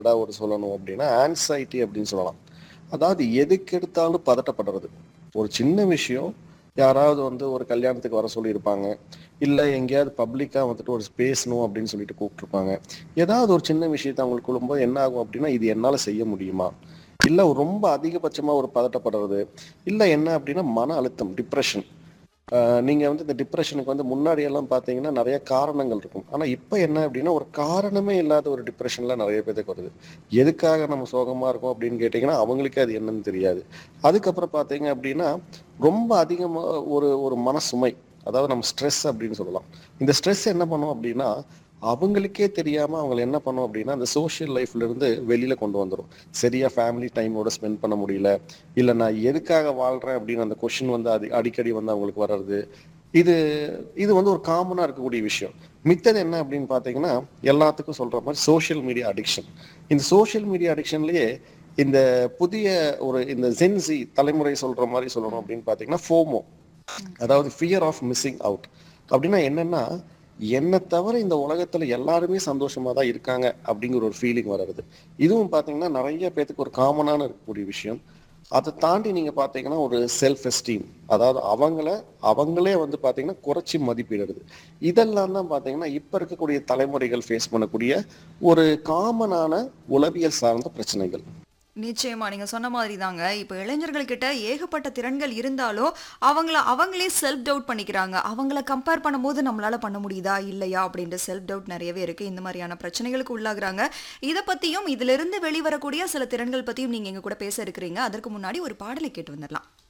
ஒரு சொல்லணும் அப்படின்னா ஆன்சைட்டி அப்படின்னு சொல்லலாம் அதாவது எதுக்கு எடுத்தாலும் பதட்டப்படுறது ஒரு சின்ன விஷயம் யாராவது வந்து ஒரு கல்யாணத்துக்கு வர சொல்லியிருப்பாங்க இல்லை எங்கேயாவது பப்ளிக்காக வந்துட்டு ஒரு பேசணும் அப்படின்னு சொல்லிட்டு கூப்பிட்டுருப்பாங்க ஏதாவது ஒரு சின்ன விஷயத்தை அவங்களுக்கு கொடுக்கும்போது என்ன ஆகும் அப்படின்னா இது என்னால் செய்ய முடியுமா இல்லை ரொம்ப அதிகபட்சமாக ஒரு பதட்டப்படுறது இல்லை என்ன அப்படின்னா மன அழுத்தம் டிப்ரெஷன் நீங்கள் வந்து இந்த டிப்ரெஷனுக்கு வந்து முன்னாடி எல்லாம் பார்த்தீங்கன்னா நிறைய காரணங்கள் இருக்கும் ஆனால் இப்போ என்ன அப்படின்னா ஒரு காரணமே இல்லாத ஒரு டிப்ரெஷன்லாம் நிறைய பேருக்கு வருது எதுக்காக நம்ம சோகமாக இருக்கோம் அப்படின்னு கேட்டிங்கன்னா அவங்களுக்கே அது என்னன்னு தெரியாது அதுக்கப்புறம் பார்த்தீங்க அப்படின்னா ரொம்ப அதிகமாக ஒரு ஒரு மனசுமை அதாவது நம்ம ஸ்ட்ரெஸ் அப்படின்னு சொல்லலாம் இந்த ஸ்ட்ரெஸ் என்ன பண்ணும் அப்படின்னா அவங்களுக்கே தெரியாம அவங்க என்ன பண்ணும் அப்படின்னா அந்த சோஷியல் லைஃப்ல இருந்து வெளியில கொண்டு வந்துடும் சரியா ஃபேமிலி டைமோட ஸ்பெண்ட் பண்ண முடியல இல்ல நான் எதுக்காக வாழ்றேன் அப்படின்னு அந்த கொஷின் வந்து அது அடிக்கடி வந்து அவங்களுக்கு வர்றது இது இது வந்து ஒரு காமனா இருக்கக்கூடிய விஷயம் மித்தது என்ன அப்படின்னு பாத்தீங்கன்னா எல்லாத்துக்கும் சொல்ற மாதிரி சோஷியல் மீடியா அடிக்ஷன் இந்த சோஷியல் மீடியா அடிக்ஷன்லயே இந்த புதிய ஒரு இந்த ஜென்சி தலைமுறை சொல்ற மாதிரி சொல்லணும் அப்படின்னு பாத்தீங்கன்னா ஃபோமோ அதாவது ஃபியர் ஆஃப் மிஸ்ஸிங் அவுட் அப்படின்னா என்னன்னா என்னை தவிர இந்த உலகத்துல எல்லாருமே சந்தோஷமா தான் இருக்காங்க அப்படிங்கிற ஒரு ஃபீலிங் வர்றது இதுவும் பாத்தீங்கன்னா நிறைய பேத்துக்கு ஒரு காமனான இருக்கக்கூடிய விஷயம் அதை தாண்டி நீங்க பாத்தீங்கன்னா ஒரு செல்ஃப் எஸ்டீம் அதாவது அவங்கள அவங்களே வந்து பாத்தீங்கன்னா குறைச்சி மதிப்பிடுறது இதெல்லாம் தான் பாத்தீங்கன்னா இப்ப இருக்கக்கூடிய தலைமுறைகள் ஃபேஸ் பண்ணக்கூடிய ஒரு காமனான உளவியல் சார்ந்த பிரச்சனைகள் நிச்சயமா நீங்க சொன்ன மாதிரி தாங்க இப்போ இளைஞர்கள் கிட்ட ஏகப்பட்ட திறன்கள் இருந்தாலும் அவங்கள அவங்களே செல்ஃப் டவுட் பண்ணிக்கிறாங்க அவங்கள கம்பேர் பண்ணும்போது நம்மளால பண்ண முடியுதா இல்லையா அப்படின்ற செல்ஃப் டவுட் நிறையவே இருக்கு இந்த மாதிரியான பிரச்சனைகளுக்கு உள்ளாகுறாங்க இதை பத்தியும் இதிலிருந்து வெளிவரக்கூடிய சில திறன்கள் பத்தியும் நீங்க எங்க கூட பேச இருக்கிறீங்க அதற்கு முன்னாடி ஒரு பாடலை கேட்டு வந்துடலாம்